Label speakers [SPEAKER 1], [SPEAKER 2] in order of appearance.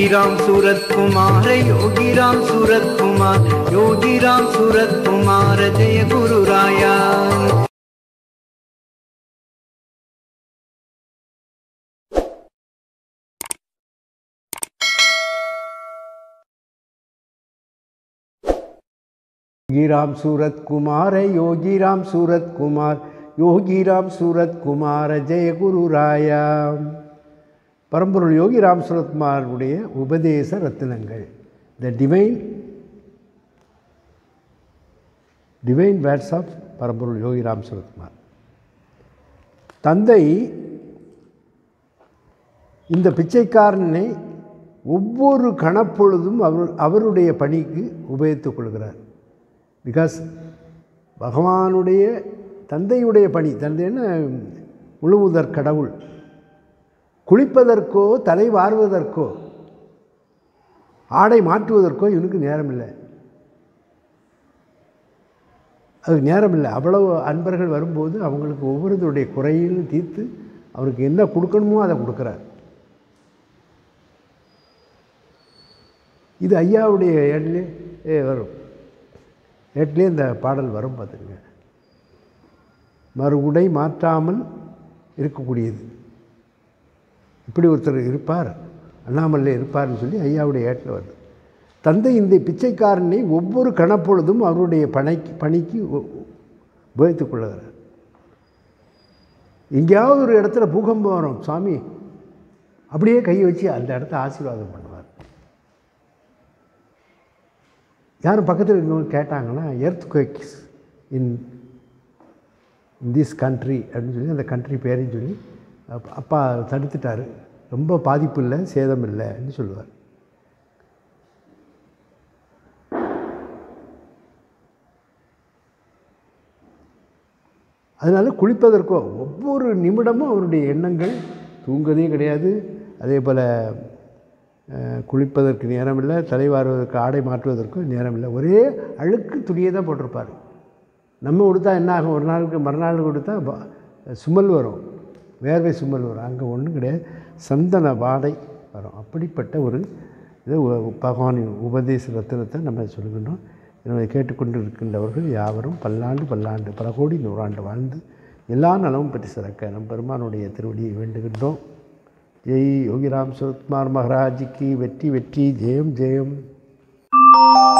[SPEAKER 1] योगीराम सूरत कुमार योगीराम सूरत कुमार योगीराम सूरत कुमार जय गुरु राया
[SPEAKER 2] योगीराम सूरत कुमार योगीराम सूरत कुमार யோகிராம் சூரத் குமார ஜெய குரு ராயா பரம்பொருள் யோகிராம் சூரத்குமாருடைய உபதேச ரத்தினங்கள் the divine divine words of பரம்பொருள் யோகிராம் சூரத்குமார் தந்தை இந்த பிச்சைக்காரனை ஒவ்வொரு கணப்பொழுதும் அவர் அவருடைய பணிக்கு உபயோகித்துக் கொள்கிறார் பிகாஸ் பகவானுடைய தந்தையுடைய பணி தந்தைன்னா முழுமுதற் கடவுள் குளிப்பதற்கோ தலை வாருவதற்கோ ஆடை மாற்றுவதற்கோ இவனுக்கு நேரம் இல்லை அது நேரம் இல்லை அவ்வளவு அன்பர்கள் வரும்போது அவங்களுக்கு ஒவ்வொருத்தருடைய குறையிலும் தீர்த்து அவருக்கு என்ன கொடுக்கணுமோ அதை கொடுக்குறார் இது ஐயாவுடைய ஏட்லேயே வரும் ஏட்லேயே இந்த பாடல் வரும் பார்த்துங்க மறு உடை மாற்றாமல் இருக்கக்கூடியது இப்படி ஒருத்தர் இருப்பார் அண்ணாமலை இருப்பார்னு சொல்லி ஐயாவுடைய ஏட்டில் வருது தந்தை இந்த பிச்சைக்காரனை ஒவ்வொரு கணப்பொழுதும் அவருடைய பணிக்கு பணிக்கு உபயோகித்துக் கொள்ளுகிறார் எங்கேயாவது ஒரு இடத்துல பூகம்பம் வரும் சுவாமி அப்படியே கையை வச்சு அந்த இடத்த ஆசீர்வாதம் பண்ணுவார் யாரும் பக்கத்தில் இருக்கவங்க கேட்டாங்கன்னா earthquakes in this country அப்படின்னு சொல்லி அந்த கண்ட்ரி பேரையும் சொல்லி அப்பா தடுத்துட்டார் ரொம்ப பாதிப்பு இல்லை சேதம் இல்லைன்னு சொல்லுவார் அதனால் குளிப்பதற்கோ ஒவ்வொரு நிமிடமும் அவருடைய எண்ணங்கள் தூங்குவதே கிடையாது அதே போல் குளிப்பதற்கு நேரம் இல்லை தலைவாருவதற்கு ஆடை மாற்றுவதற்கும் நேரம் இல்லை ஒரே அழுக்கு துணியை தான் போட்டிருப்பார் நம்ம கொடுத்தா என்ன ஆகும் ஒரு நாளுக்கு மறுநாள் கொடுத்தா சுமல் வரும் வேர்வை சுமல் வரும் அங்கே ஒன்றும் கிடையாது சந்தன வாடை வரும் அப்படிப்பட்ட ஒரு இது பகவானின் உபதேச ரத்தினத்தை நம்ம சொல்லுகின்றோம் எனவே கேட்டுக்கொண்டு இருக்கின்றவர்கள் யாவரும் பல்லாண்டு பல்லாண்டு பல கோடி நூறாண்டு வாழ்ந்து எல்லா நலமும் பெற்று சிறக்க நம் பெருமானுடைய திருவடியை வேண்டுகின்றோம் ஜெய் யோகிராம் சுரத்குமார் மகராஜிக்கு வெற்றி வெற்றி ஜெயம் ஜெயம்